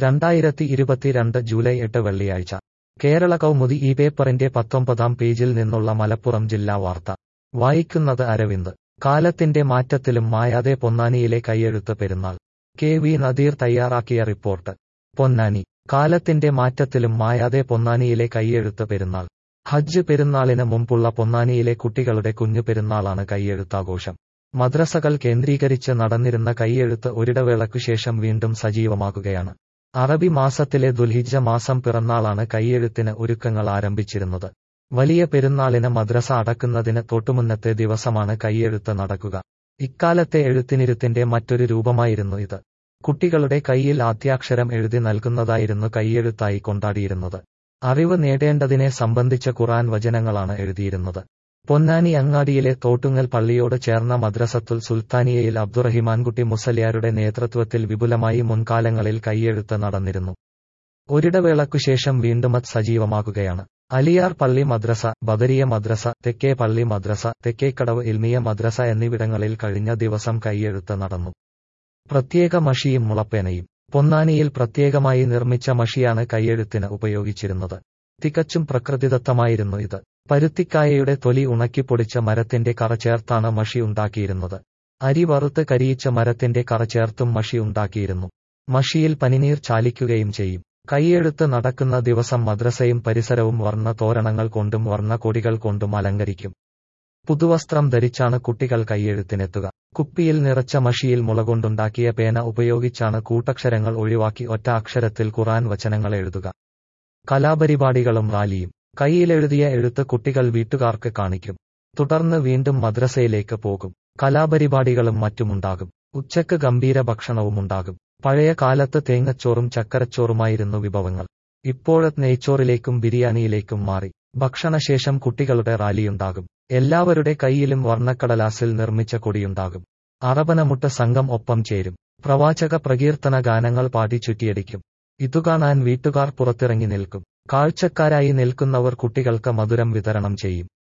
രണ്ടായിരത്തി ഇരുപത്തിരണ്ട് ജൂലൈ എട്ട് വെള്ളിയാഴ്ച കേരള കൗമുദി ഈ പേപ്പറിന്റെ പത്തൊമ്പതാം പേജിൽ നിന്നുള്ള മലപ്പുറം ജില്ലാ വാർത്ത വായിക്കുന്നത് അരവിന്ദ് കാലത്തിന്റെ മാറ്റത്തിലും മായാതെ പൊന്നാനിയിലെ കൈയെഴുത്ത് പെരുന്നാൾ കെ വി നദീർ തയ്യാറാക്കിയ റിപ്പോർട്ട് പൊന്നാനി കാലത്തിന്റെ മാറ്റത്തിലും മായാതെ പൊന്നാനിയിലെ കൈയെഴുത്ത് പെരുന്നാൾ ഹജ്ജ് പെരുന്നാളിന് മുമ്പുള്ള പൊന്നാനിയിലെ കുട്ടികളുടെ കുഞ്ഞു പെരുന്നാളാണ് കൈയെഴുത്താഘോഷം മദ്രസകൾ കേന്ദ്രീകരിച്ച് നടന്നിരുന്ന കൈയെഴുത്ത് ഒരിടവേളയ്ക്കു ശേഷം വീണ്ടും സജീവമാകുകയാണ് അറബി മാസത്തിലെ ദുൽഹിജ്ജ മാസം പിറന്നാളാണ് കൈയെഴുത്തിന് ഒരുക്കങ്ങൾ ആരംഭിച്ചിരുന്നത് വലിയ പെരുന്നാളിന് മദ്രസ അടക്കുന്നതിന് തൊട്ടുമുന്നത്തെ ദിവസമാണ് കൈയെഴുത്ത് നടക്കുക ഇക്കാലത്തെ എഴുത്തിനിരുത്തിന്റെ മറ്റൊരു രൂപമായിരുന്നു ഇത് കുട്ടികളുടെ കൈയിൽ ആദ്യാക്ഷരം എഴുതി നൽകുന്നതായിരുന്നു കൈയെഴുത്തായി കൊണ്ടാടിയിരുന്നത് അറിവ് നേടേണ്ടതിനെ സംബന്ധിച്ച ഖുറാൻ വചനങ്ങളാണ് എഴുതിയിരുന്നത് പൊന്നാനി അങ്ങാടിയിലെ തോട്ടുങ്ങൽ പള്ളിയോട് ചേർന്ന മദ്രസത്തുൽ സുൽത്താനിയയിൽ അബ്ദുറഹിമാൻകുട്ടി മുസലിയാരുടെ നേതൃത്വത്തിൽ വിപുലമായി മുൻകാലങ്ങളിൽ കൈയെഴുത്ത് നടന്നിരുന്നു ഒരിടവേളയ്ക്കുശേഷം വീണ്ടും അത് സജീവമാകുകയാണ് അലിയാർ പള്ളി മദ്രസ ബദരിയ മദ്രസ തെക്കേ പള്ളി മദ്രസ തെക്കേക്കടവ് ഇൽമിയ മദ്രസ എന്നിവിടങ്ങളിൽ കഴിഞ്ഞ ദിവസം കൈയെഴുത്ത് നടന്നു പ്രത്യേക മഷിയും മുളപ്പേനയും പൊന്നാനിയിൽ പ്രത്യേകമായി നിർമ്മിച്ച മഷിയാണ് കൈയെഴുത്തിന് ഉപയോഗിച്ചിരുന്നത് തികച്ചും പ്രകൃതിദത്തമായിരുന്നു ഇത് പരുത്തിക്കായയുടെ തൊലി ഉണക്കിപ്പൊടിച്ച മരത്തിന്റെ കറ ചേർത്താണ് മഷി ഉണ്ടാക്കിയിരുന്നത് അരി വറുത്ത് കരിയിച്ച മരത്തിന്റെ കറ ചേർത്തും മഷി ഉണ്ടാക്കിയിരുന്നു മഷിയിൽ പനിനീർ ചാലിക്കുകയും ചെയ്യും കൈയെഴുത്ത് നടക്കുന്ന ദിവസം മദ്രസയും പരിസരവും വർണ്ണ തോരണങ്ങൾ കൊണ്ടും വർണ്ണ കൊടികൾ കൊണ്ടും അലങ്കരിക്കും പുതുവസ്ത്രം ധരിച്ചാണ് കുട്ടികൾ കൈയെഴുത്തിനെത്തുക കുപ്പിയിൽ നിറച്ച മഷിയിൽ മുളകൊണ്ടുണ്ടാക്കിയ പേന ഉപയോഗിച്ചാണ് കൂട്ടക്ഷരങ്ങൾ ഒഴിവാക്കി ഒറ്റ അക്ഷരത്തിൽ ഖുറാൻ വചനങ്ങൾ എഴുതുക കലാപരിപാടികളും റാലിയും കൈയിലെഴുതിയ എഴുത്ത് കുട്ടികൾ വീട്ടുകാർക്ക് കാണിക്കും തുടർന്ന് വീണ്ടും മദ്രസയിലേക്ക് പോകും കലാപരിപാടികളും മറ്റുമുണ്ടാകും ഉച്ചക്ക് ഗംഭീര ഭക്ഷണവുമുണ്ടാകും പഴയ കാലത്ത് തേങ്ങച്ചോറും ചക്കരച്ചോറുമായിരുന്നു വിഭവങ്ങൾ ഇപ്പോഴത്തെ നെയ്ച്ചോറിലേക്കും ബിരിയാണിയിലേക്കും മാറി ഭക്ഷണശേഷം കുട്ടികളുടെ റാലിയുണ്ടാകും എല്ലാവരുടെ കൈയിലും വർണ്ണക്കടലാസിൽ നിർമ്മിച്ച കൊടിയുണ്ടാകും അറബനമുട്ട സംഘം ഒപ്പം ചേരും പ്രവാചക പ്രകീർത്തന ഗാനങ്ങൾ പാടി ചുറ്റിയടിക്കും ഇതുകാണാൻ വീട്ടുകാർ പുറത്തിറങ്ങി നിൽക്കും കാഴ്ചക്കാരായി നിൽക്കുന്നവർ കുട്ടികൾക്ക് മധുരം വിതരണം ചെയ്യും